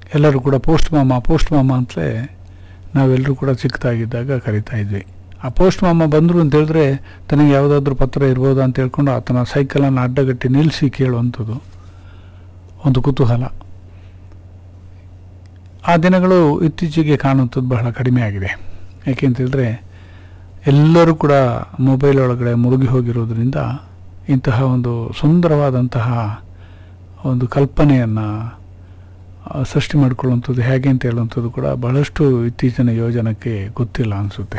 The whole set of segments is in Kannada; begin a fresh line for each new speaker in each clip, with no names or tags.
ಎಲ್ಲರೂ ಕೂಡ ಪೋಸ್ಟ್ ಮಾಮ ಪೋಸ್ಟ್ ಮಾಮ ಅಂತಲೇ ನಾವೆಲ್ಲರೂ ಕೂಡ ಚಿಕ್ಕದಾಗಿದ್ದಾಗ ಕರಿತಾ ಇದ್ವಿ ಆ ಪೋಸ್ಟ್ ಮಾಮ ಬಂದರು ಅಂತ ಹೇಳಿದ್ರೆ ತನಗೆ ಯಾವುದಾದ್ರೂ ಪತ್ರ ಇರ್ಬೋದಾ ಅಂತ ಹೇಳ್ಕೊಂಡು ಆತನ ಸೈಕಲನ್ನು ಅಡ್ಡಗಟ್ಟಿ ನಿಲ್ಲಿಸಿ ಕೇಳುವಂಥದ್ದು ಒಂದು ಕುತೂಹಲ ಆ ದಿನಗಳು ಇತ್ತೀಚೆಗೆ ಕಾಣುವಂಥದ್ದು ಬಹಳ ಕಡಿಮೆ ಆಗಿದೆ ಯಾಕೆಂತೇಳಿದ್ರೆ ಎಲ್ಲರೂ ಕೂಡ ಮೊಬೈಲ್ ಒಳಗಡೆ ಮುಳುಗಿ ಹೋಗಿರೋದ್ರಿಂದ ಇಂತಹ ಒಂದು ಸುಂದರವಾದಂತಹ ಒಂದು ಕಲ್ಪನೆಯನ್ನು ಸೃಷ್ಟಿ ಮಾಡಿಕೊಳ್ಳುವಂಥದ್ದು ಹೇಗೆ ಅಂತ ಹೇಳುವಂಥದ್ದು ಕೂಡ ಬಹಳಷ್ಟು ಇತ್ತೀಚಿನ ಯೋಜನಕ್ಕೆ ಗೊತ್ತಿಲ್ಲ ಅನಿಸುತ್ತೆ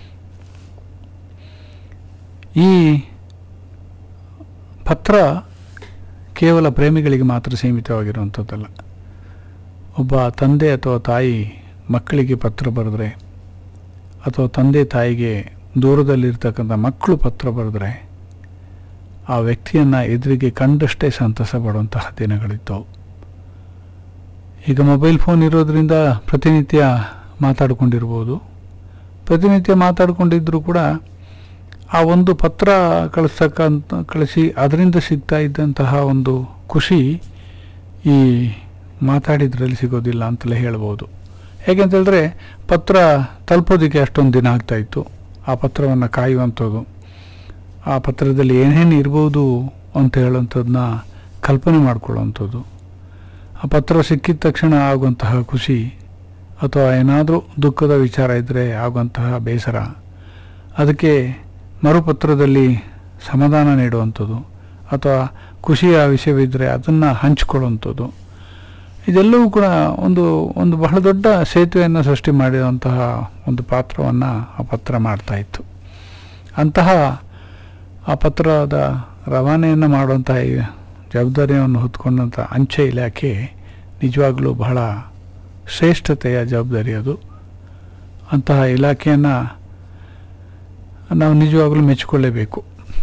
ಈ ಪತ್ರ ಕೇವಲ ಪ್ರೇಮಿಗಳಿಗೆ ಮಾತ್ರ ಸೀಮಿತವಾಗಿರುವಂಥದ್ದಲ್ಲ ಒಬ್ಬ ತಂದೆ ಅಥವಾ ತಾಯಿ ಮಕ್ಕಳಿಗೆ ಪತ್ರ ಬರೆದ್ರೆ ಅಥವಾ ತಂದೆ ತಾಯಿಗೆ ದೂರದಲ್ಲಿರ್ತಕ್ಕಂಥ ಮಕ್ಕಳು ಪತ್ರ ಬರೆದ್ರೆ ಆ ವ್ಯಕ್ತಿಯನ್ನು ಎದುರಿಗೆ ಕಂಡಷ್ಟೇ ಸಂತಸ ಪಡುವಂತಹ ದಿನಗಳಿದ್ದವು ಈಗ ಮೊಬೈಲ್ ಫೋನ್ ಇರೋದರಿಂದ ಪ್ರತಿನಿತ್ಯ ಮಾತಾಡಿಕೊಂಡಿರ್ಬೋದು ಪ್ರತಿನಿತ್ಯ ಮಾತಾಡಿಕೊಂಡಿದ್ದರೂ ಕೂಡ ಆ ಒಂದು ಪತ್ರ ಕಳಿಸ್ತಕ್ಕಂಥ ಕಳಿಸಿ ಅದರಿಂದ ಸಿಗ್ತಾ ಇದ್ದಂತಹ ಒಂದು ಖುಷಿ ಈ ಮಾತಾಡಿದ್ರಲ್ಲಿ ಸಿಗೋದಿಲ್ಲ ಅಂತಲೇ ಹೇಳ್ಬೋದು ಹೇಗೆಂತೇಳಿದ್ರೆ ಪತ್ರ ತಲುಪೋದಕ್ಕೆ ಅಷ್ಟೊಂದು ದಿನ ಆಗ್ತಾಯಿತ್ತು ಆ ಪತ್ರವನ್ನು ಕಾಯುವಂಥದ್ದು ಆ ಪತ್ರದಲ್ಲಿ ಏನೇನು ಇರ್ಬೋದು ಅಂತ ಹೇಳುವಂಥದ್ದನ್ನ ಕಲ್ಪನೆ ಮಾಡಿಕೊಳ್ಳುವಂಥದ್ದು ಆ ಪತ್ರ ಸಿಕ್ಕಿದ ತಕ್ಷಣ ಆಗುವಂತಹ ಖುಷಿ ಅಥವಾ ಏನಾದರೂ ದುಃಖದ ವಿಚಾರ ಇದ್ದರೆ ಆಗುವಂತಹ ಬೇಸರ ಅದಕ್ಕೆ ಮರುಪತ್ರದಲ್ಲಿ ಸಮಾಧಾನ ನೀಡುವಂಥದ್ದು ಅಥವಾ ಖುಷಿಯ ವಿಷಯವಿದ್ದರೆ ಅದನ್ನು ಹಂಚಿಕೊಳ್ಳುವಂಥದ್ದು ಇದೆಲ್ಲವೂ ಕೂಡ ಒಂದು ಒಂದು ಬಹಳ ದೊಡ್ಡ ಸೇತುವೆಯನ್ನು ಸೃಷ್ಟಿ ಮಾಡಿರುವಂತಹ ಒಂದು ಪಾತ್ರವನ್ನು ಆ ಪತ್ರ ಮಾಡ್ತಾ ಇತ್ತು ಅಂತಹ ಆ ಪತ್ರದ ರವಾನೆಯನ್ನು ಮಾಡುವಂತಹ ಈ ಜವಾಬ್ದಾರಿಯನ್ನು ಹೊತ್ಕೊಂಡಂಥ ಅಂಚೆ ಇಲಾಖೆ ನಿಜವಾಗಲೂ ಬಹಳ ಶ್ರೇಷ್ಠತೆಯ ಜವಾಬ್ದಾರಿ ಅದು ಅಂತಹ ಇಲಾಖೆಯನ್ನು ನಾವು ನಿಜವಾಗಲೂ ಮೆಚ್ಚಿಕೊಳ್ಳೇಬೇಕು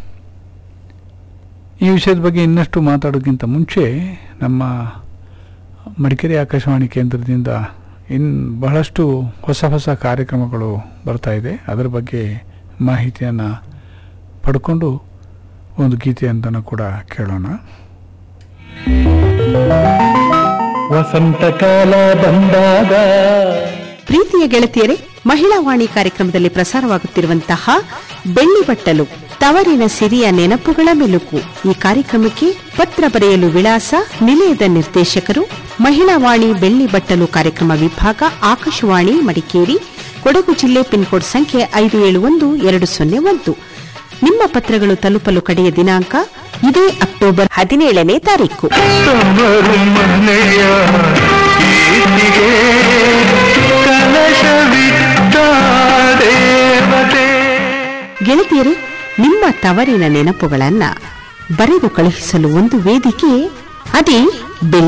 ಈ ವಿಷಯದ ಬಗ್ಗೆ ಇನ್ನಷ್ಟು ಮಾತಾಡೋಕ್ಕಿಂತ ಮುಂಚೆ ನಮ್ಮ ಮಡಿಕೇರಿ ಆಕಾಶವಾಣಿ ಕೇಂದ್ರದಿಂದ ಇನ್ ಬಹಳಷ್ಟು ಹೊಸ ಹೊಸ ಕಾರ್ಯಕ್ರಮಗಳು ಬರ್ತಾ ಇದೆ ಅದರ ಬಗ್ಗೆ ಮಾಹಿತಿಯನ್ನು ಪಡ್ಕೊಂಡು ಒಂದು ಗೀತೆಯಂತನೂ ಕೂಡ ಕೇಳೋಣ
ವಸಂತ ಕಾಲ ಬಂದಾಗ
ಪ್ರೀತಿಯ ಗೆಳತಿಯರೇ ಮಹಿಳಾ ವಾಣಿ ಕಾರ್ಯಕ್ರಮದಲ್ಲಿ ಪ್ರಸಾರವಾಗುತ್ತಿರುವಂತಹ ಬೆಳ್ಳಿ ಬಟ್ಟಲು ತವರಿನ ಸಿರಿಯ ನೆನಪುಗಳ ಮೆಲುಕು ಈ ಕಾರ್ಯಕ್ರಮಕ್ಕೆ ಪತ್ರ ಬರೆಯಲು ವಿಳಾಸ ನಿಲಯದ ನಿರ್ದೇಶಕರು ಮಹಿಳಾ ವಾಣಿ ಬೆಳ್ಳಿ ಬಟ್ಟಲು ಕಾರ್ಯಕ್ರಮ ವಿಭಾಗ ಆಕಾಶವಾಣಿ ಮಡಿಕೇರಿ ಕೊಡಗು ಜಿಲ್ಲೆ ಪಿನ್ಕೋಡ್ ಸಂಖ್ಯೆ ಐದು ಏಳು ಒಂದು ಎರಡು ಸೊನ್ನೆ ಒಂದು ನಿಮ್ಮ ಪತ್ರಗಳು ತಲುಪಲು ಕಡೆಯ ದಿನಾಂಕ ಇದೇ ಅಕ್ಟೋಬರ್ ಹದಿನೇಳನೇ ತಾರೀಕು
ತವರು ಮನೆಯ ಕೀರ್ತಿಗೆ ಕಲಶವಿದ್ದ ದೇವತೆ
ಗೆಳತಿಯರೇ ನಿಮ್ಮ ತವರಿನ ನೆನಪುಗಳನ್ನ ಬರೆದು ಕಳುಹಿಸಲು ಒಂದು ವೇದಿಕೆ ಅದೇ ಬೆಳ್ಳಿ